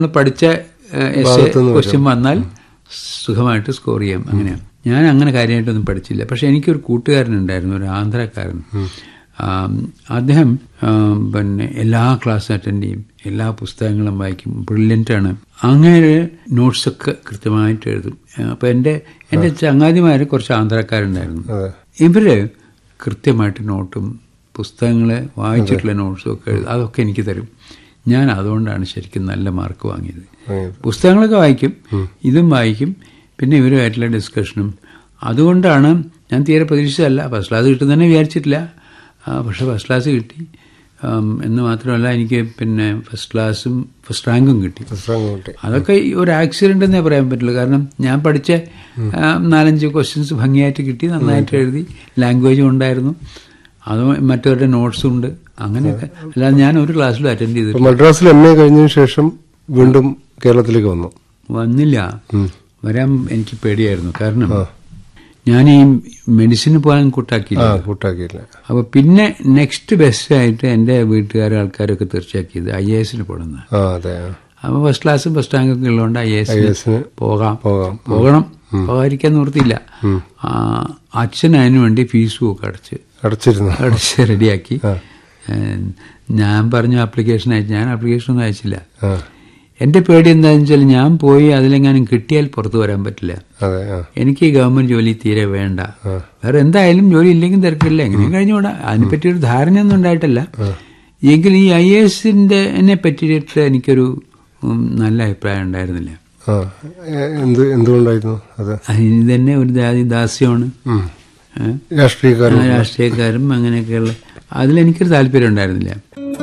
നമ്മൾ പഠിച്ച ക്വസ്റ്റ്യൻ വന്നാൽ സുഖമായിട്ട് സ്കോർ ചെയ്യാം അങ്ങനെയാണ് ഞാൻ അങ്ങനെ കാര്യമായിട്ടൊന്നും പഠിച്ചില്ല പക്ഷെ എനിക്കൊരു കൂട്ടുകാരനുണ്ടായിരുന്നു ഒരു ആന്ധ്രക്കാരൻ ആം, അദ്ദേഹം ആം, പിന്നെ എല്ലാ ക്ലാസ്സും അറ്റൻഡ് ചെയ്യും എല്ലാ പുസ്തകങ്ങളും വായിക്കും ബ്രില്യൻ്റ് ആണ് അങ്ങനെ നോട്ട്സൊക്കെ കൃത്യമായിട്ട് എഴുതും അപ്പം എൻ്റെ എൻ്റെ ചങ്ങാതിമാർ കുറച്ച് ആന്ധ്രക്കാരുണ്ടായിരുന്നു അതെ ഇവര് കൃത്യമായിട്ട് നോട്ടും പുസ്തകങ്ങളെ വായിച്ചിട്ടുള്ള നോട്ട്സും ഒക്കെ എഴുതും അതൊക്കെ എനിക്ക് തരും ഞാൻ അതുകൊണ്ടാണ് ശരിക്കും നല്ല മാർക്ക് വാങ്ങിയത് വാങ്ങിയത്. പുസ്തകങ്ങളൊക്കെ വായിക്കും ഇതും വായിക്കും പിന്നെ ഇവരുമായിട്ടുള്ള ഡിസ്കഷനും അതുകൊണ്ടാണ് ഞാൻ തീരെ പ്രതീക്ഷിച്ചതല്ല ഫസ്റ്റ് ക്ലാസ് കിട്ടുന്നതന്നെ വിചാരിച്ചിട്ടില്ല ആ, പക്ഷെ ഫസ്റ്റ് ക്ലാസ് കിട്ടി ആം, എന്ന് മാത്രമല്ല എനിക്ക് പിന്നെ ഫസ്റ്റ് ക്ലാസ്സും ഫസ്റ്റ് റാങ്കും കിട്ടി പുസ്തകം കൂട്ടി അതൊക്കെ ഈ ഒരു ആക്സിഡന്റ് എന്നേ പറയാൻ പറ്റുള്ളൂ കാരണം ഞാൻ പഠിച്ച ആ, നാലഞ്ച് ക്വസ്റ്റ്യൻസ് ഭംഗിയായിട്ട് കിട്ടി നന്നായിട്ട് എഴുതി ലാംഗ്വേജും ഉണ്ടായിരുന്നു അത് മറ്റവരുടെ നോട്ട്സും ഉണ്ട് അങ്ങനെയൊക്കെ അല്ലാതെ ഞാൻ ഒരു ക്ലാസ്സിലും അറ്റൻഡ് അപ്പൊ ചെയ്തിട്ട് മദ്രാസിൽ എം എ കഴിഞ്ഞതിന് ശേഷം വീണ്ടും കേരളത്തിലേക്ക് വന്നു വന്നില്ല ഉം. വരാൻ എനിക്ക് പേടിയായിരുന്നു കാരണം ഞാൻ ഈ മെഡിസിന് പോകാൻ കൂട്ടാക്കിയില്ല ആ കൂട്ടാക്കിയില്ല അപ്പൊ പിന്നെ നെക്സ്റ്റ് ബെസ്റ്റ് ആയിട്ട് എന്റെ വീട്ടുകാരും ആൾക്കാരൊക്കെ തീർച്ചയാക്കിയത് ഐ എ എസിന് പോകണമെന്ന് ആ അതെ ആ. അപ്പൊ ഫസ്റ്റ് ക്ലാസ്സും ഫസ്റ്റ് റാങ്കൊക്കെ ഉള്ളതുകൊണ്ട് ഐ എ IAS എസിന് ന് പോകാം പോകാം. പോകണം പോകാതിരിക്കാൻ നിവൃത്തിയില്ല ആ, അച്ഛൻ അതിനു വേണ്ടി ഫീസും ഒക്കെ അടച്ച് അടച്ചിരുന്നു അടച്ച് റെഡിയാക്കി ആ. ഏ, ഞാൻ പറഞ്ഞു ആപ്ലിക്കേഷൻ അയച്ചു ഞാൻ ആപ്ലിക്കേഷൻ ഒന്നും അയച്ചില്ല ആ എന്റെ പേടി എന്താണെന്ന് വെച്ചാൽ ഞാൻ പോയി അതിലെങ്ങാനും കിട്ടിയാൽ പുറത്തു വരാൻ പറ്റില്ല അതെ ആ എനിക്ക് ഈ ഗവൺമെന്റ് ജോലി തീരെ വേണ്ട ആ. വേറെ എന്തായാലും ജോലി ഇല്ലെങ്കിൽ തിരക്കില്ല എങ്ങനെയും കഴിഞ്ഞുകൂടാ അതിനെപ്പറ്റി ഒരു ധാരണയൊന്നും ഉണ്ടായിട്ടില്ല എങ്കിൽ ഈ ഐ എസിന്റെ എന്നെ പറ്റിയിട്ട് എനിക്കൊരു ഉം, നല്ല അഭിപ്രായം ഉണ്ടായിരുന്നില്ല ആ എ- എന്ത് എന്തുകൊണ്ടായിരുന്നു അത് ഇത് തന്നെ ഒരു ജാതി ദാസ്യമാണ് ഉം. ഏ? രാഷ്ട്രീയക്കാരൻ രാഷ്ട്രീയക്കാരും അങ്ങനെയൊക്കെയുള്ള അതിലെനിക്കൊരു താല്പര്യം ഉണ്ടായിരുന്നില്ല